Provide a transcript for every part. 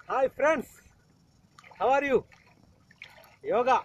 Hi friends how are you yoga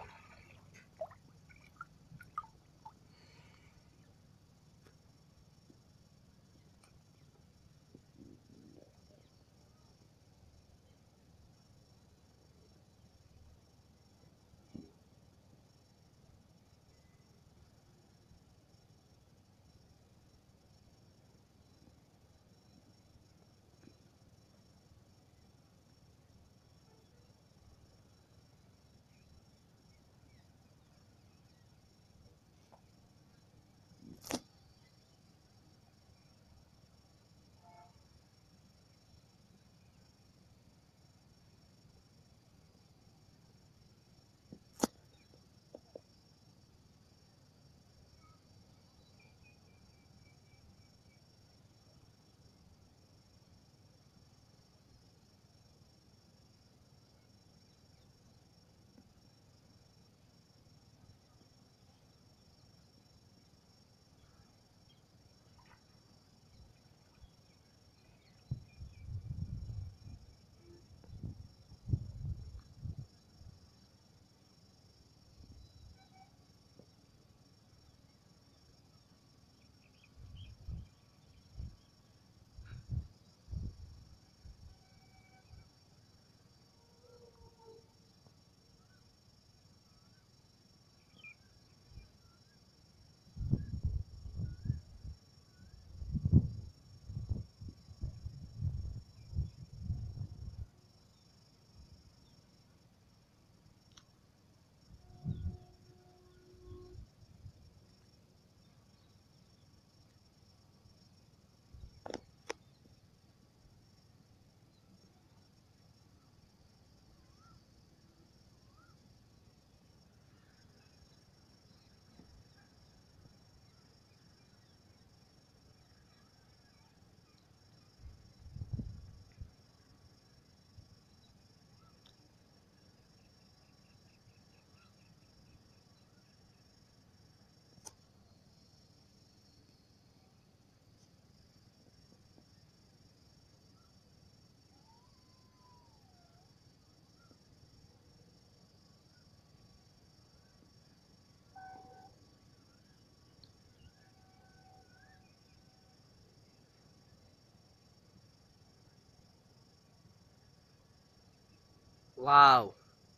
Wow.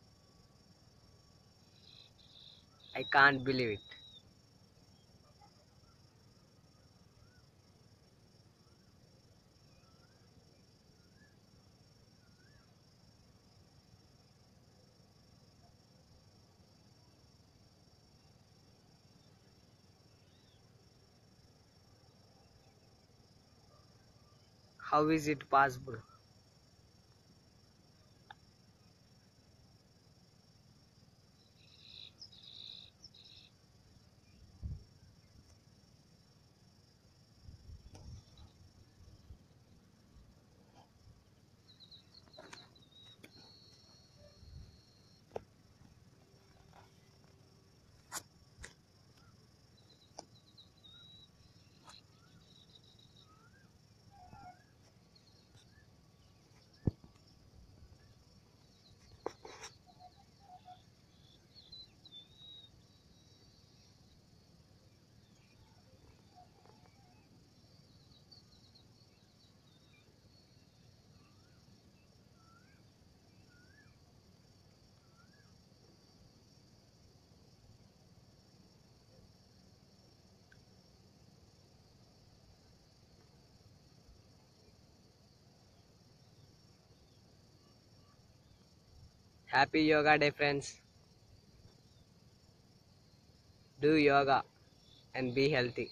I can't believe it. How is it possible? Happy Yoga Day, friends. Do yoga and be healthy.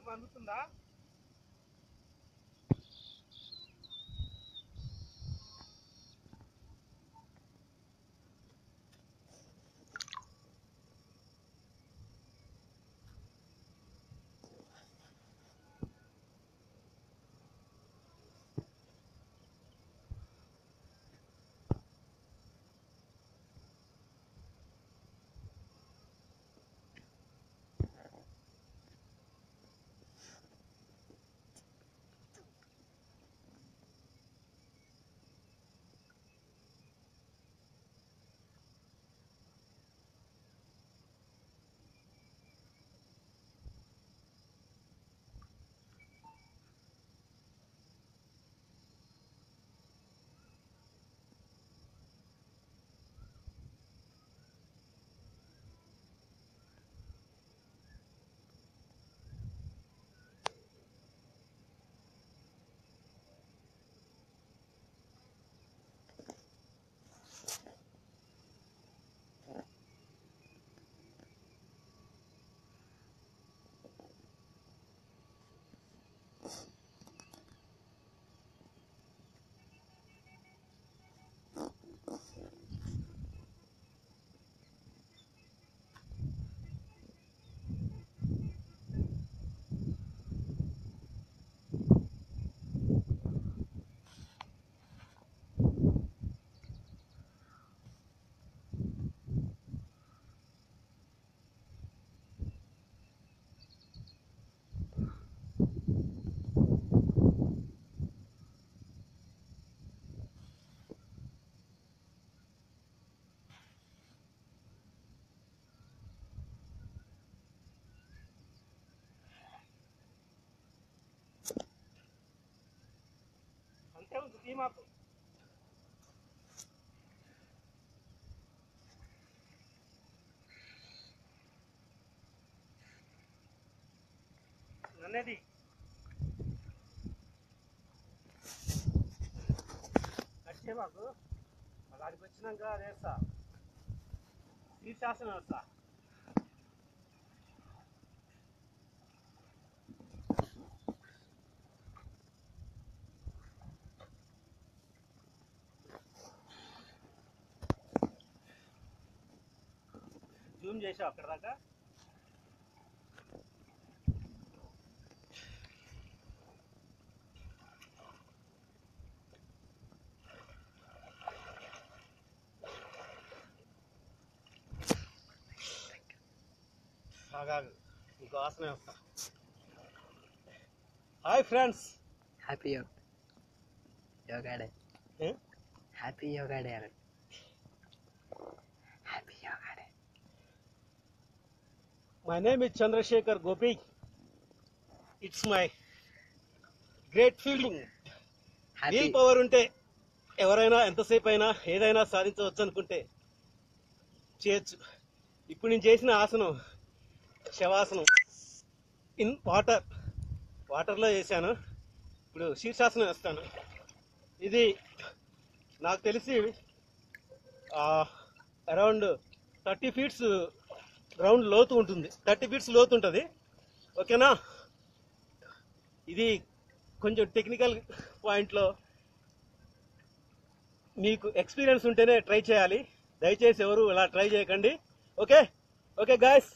మీకు అందుతుందా అంతే ఉంది తీ మాకు నన్నది కట్టే మాకు మళ్ళీ అడిగి వచ్చినాక వేస్తా శీర్షాసనం వేస్తా జూమ్ చేసావు అక్కడ దాకా ఆగాగు ఇంకో ఆసనం వేస్తా hi friends happy yoga yoga day happy yoga day అని happy yoga day my name is Chandrashekar Gopi it's my great feeling happy will power ఉంటే ఎవరైనా ఎంతసేపు అయినా ఏదైనా సాధించవచ్చు అనుకుంటే చేయొచ్చు ఇప్పుడు నేను చేసిన ఆసనం శవాసనం ఇన్ వాటర్ వాటర్లో చేశాను ఇప్పుడు శీర్షాసనం వేస్తాను ఇది నాకు తెలిసి అరౌండ్ థర్టీ ఫీట్స్ గ్రౌండ్ లోతు ఉంటుంది థర్టీ ఫీట్స్ లోతు ఉంటుంది ఓకేనా ఇది కొంచెం టెక్నికల్ పాయింట్లో మీకు ఎక్స్పీరియన్స్ ఉంటేనే ట్రై చేయాలి దయచేసి ఎవరు ఇలా ట్రై చేయకండి ఓకే ఓకే గాయస్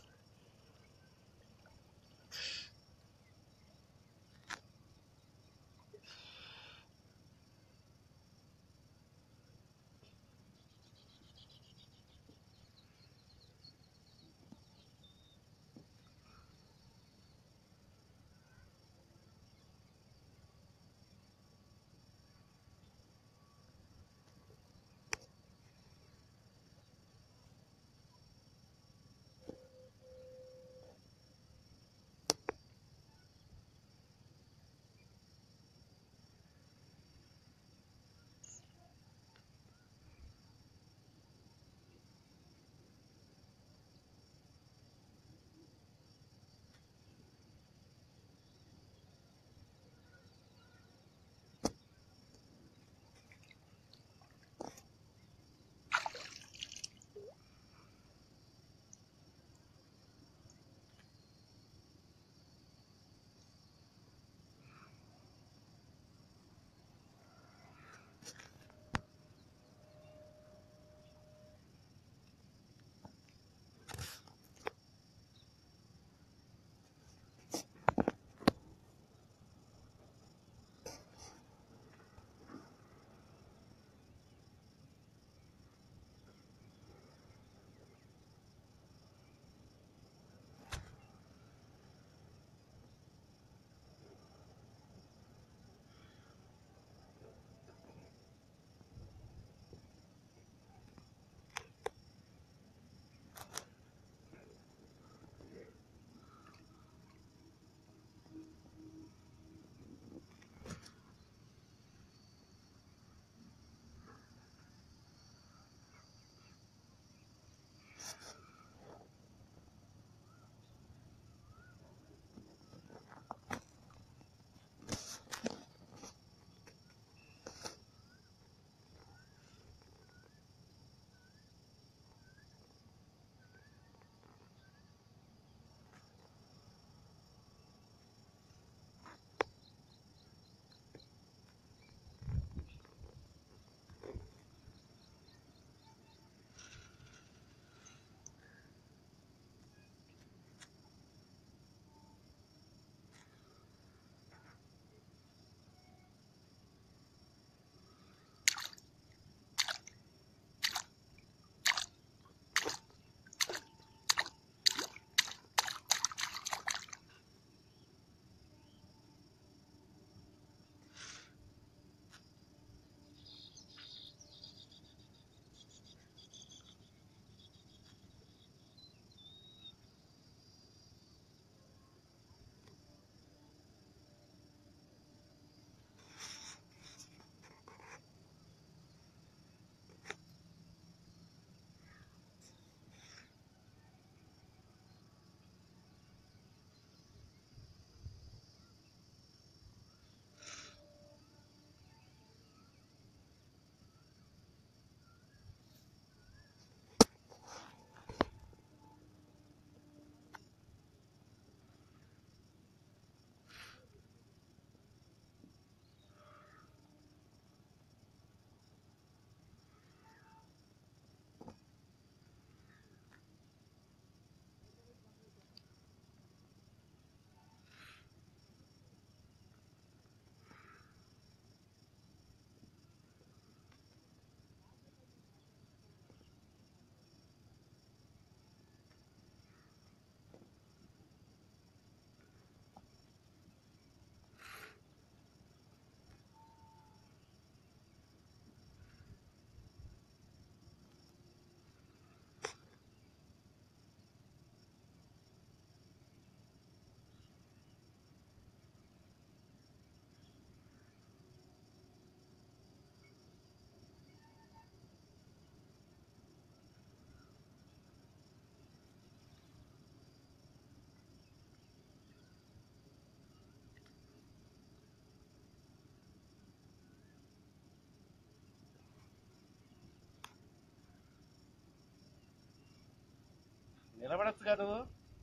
నిలబడచ్చుగా నువ్వు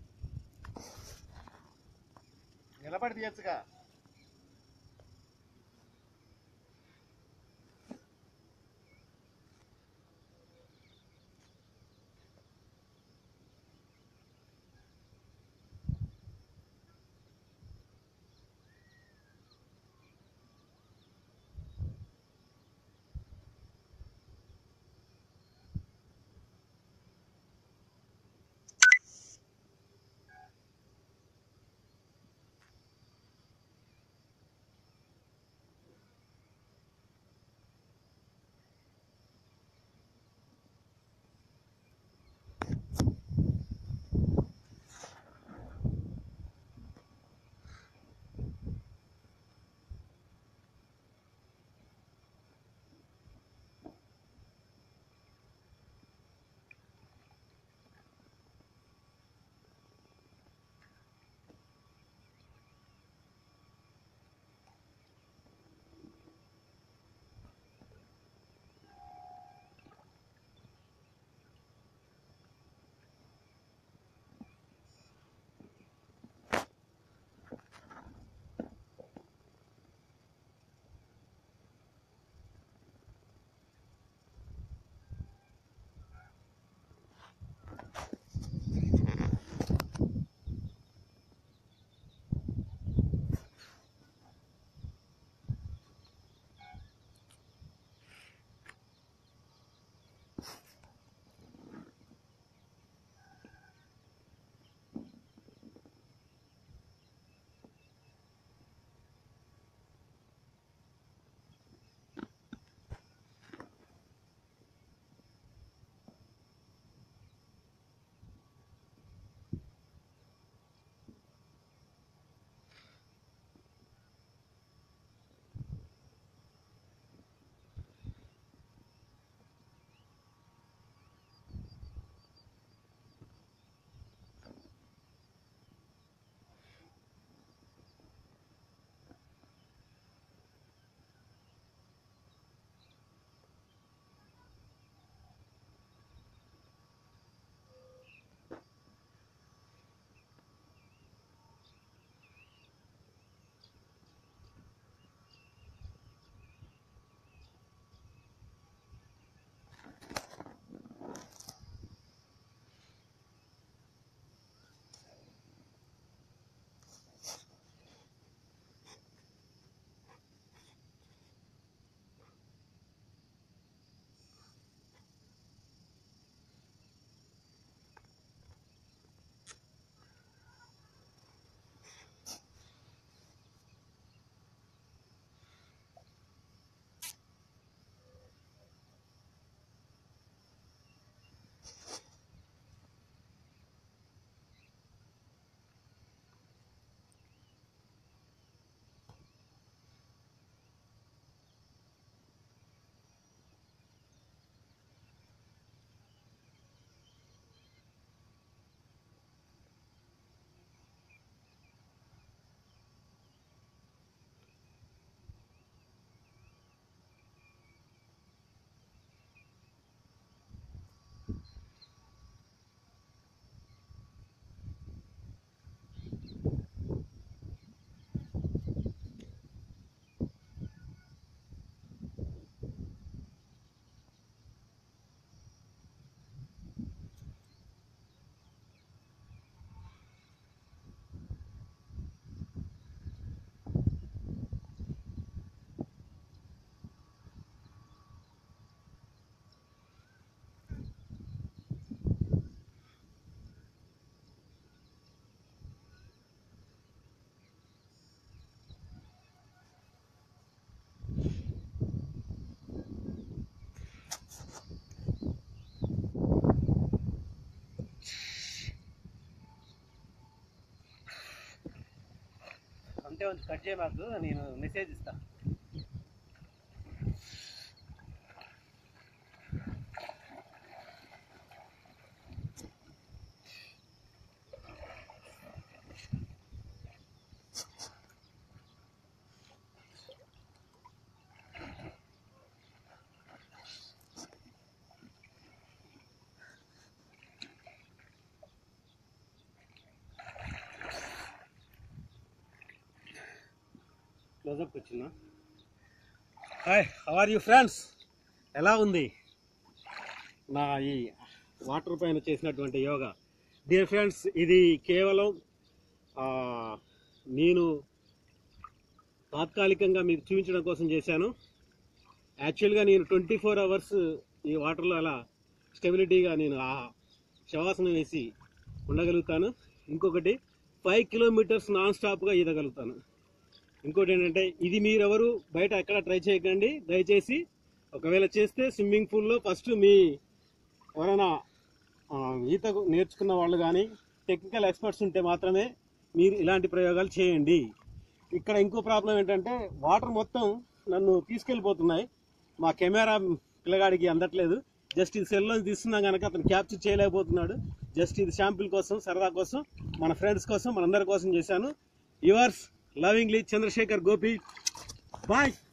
నిలబడి తీయచ్చుగా అంతే ఉంది కట్ చేయ మాకు నేను మెసేజ్ ఇస్తా క్లోజప్ వచ్చిందా హాయ్ ఆర్ యూ ఫ్రెండ్స్ ఎలా ఉంది నా ఈ వాటర్ పైన చేసినటువంటి యోగా డియర్ ఫ్రెండ్స్ ఇది కేవలం ఆ, నేను తాత్కాలికంగా మీకు చూపించడం కోసం చేశాను యాక్చువల్గా నేను ట్వంటీ ఫోర్ అవర్స్ ఈ వాటర్లో అలా స్టెబిలిటీగా నేను ఆ శవాసనం వేసి ఉండగలుగుతాను ఇంకొకటి ఫైవ్ కిలోమీటర్స్ నాన్ స్టాప్గా ఈదగలుగుతాను ఇంకోటి ఏంటంటే ఇది మీరెవరు బయట ఎక్కడ ట్రై చేయకండి దయచేసి ఒకవేళ చేస్తే స్విమ్మింగ్ పూల్లో ఫస్ట్ మీ ఎవరైనా ఆ, ఈత నేర్చుకున్న వాళ్ళు కానీ టెక్నికల్ ఎక్స్పర్ట్స్ ఉంటే మాత్రమే మీరు ఇలాంటి ప్రయోగాలు చేయండి ఇక్కడ ఇంకో ప్రాబ్లం ఏంటంటే వాటర్ మొత్తం నన్ను తీసుకెళ్ళిపోతున్నాయి మా కెమెరా పిల్లగాడికి అందట్లేదు జస్ట్ ఇది సెల్లో తీస్తున్నా కనుక అతను క్యాప్చర్ చేయలేకపోతున్నాడు జస్ట్ ఇది శాంపిల్ కోసం సరదా కోసం మన ఫ్రెండ్స్ కోసం మనందరి కోసం చేశాను yours lovingly Chandrashekar Gopi bye